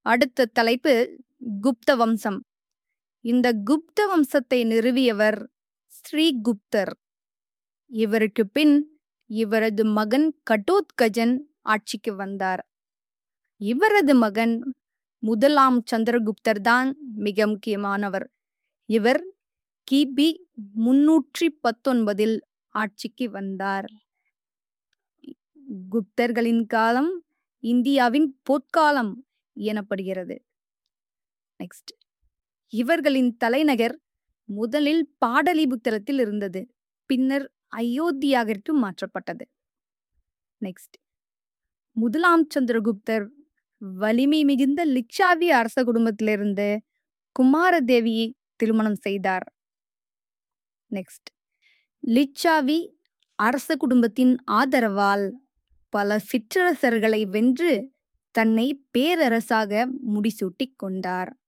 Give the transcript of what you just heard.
அடுத்த தலைப்பு குப்த வம்சம் இந்த குப்த வம்சத்தை நிறுவியவர் ஸ்ரீகுப்தர் இவருக்கு பின் இவரது மகன் கடோத்கஜன் ஆட்சிக்கு வந்தார் இவரது மகன் முதலாம் சந்திரகுப்தர் தான் மிக முக்கியமானவர் இவர் கிபி முன்னூற்றி பத்தொன்பதில் ஆட்சிக்கு வந்தார் குப்தர்களின் காலம் இந்தியாவின் பொற்காலம் எனப்படுகிறது நெக்ஸ்ட் இவர்களின் தலைநகர் முதலில் பாடலிபுத்திரத்தில் இருந்தது பின்னர் அயோத்தியாவிற்கு மாற்றப்பட்டது நெக்ஸ்ட் முதலாம் சந்திரகுப்தர் வலிமை மிகுந்த லிச்சாவி அரச குடும்பத்திலிருந்து குமாரதேவியை திருமணம் செய்தார் நெக்ஸ்ட் லிச்சாவி அரச குடும்பத்தின் ஆதரவால் பல சிற்றரசர்களை வென்று தன்னை பேரரசாக முடிசூட்டிக் கொண்டார்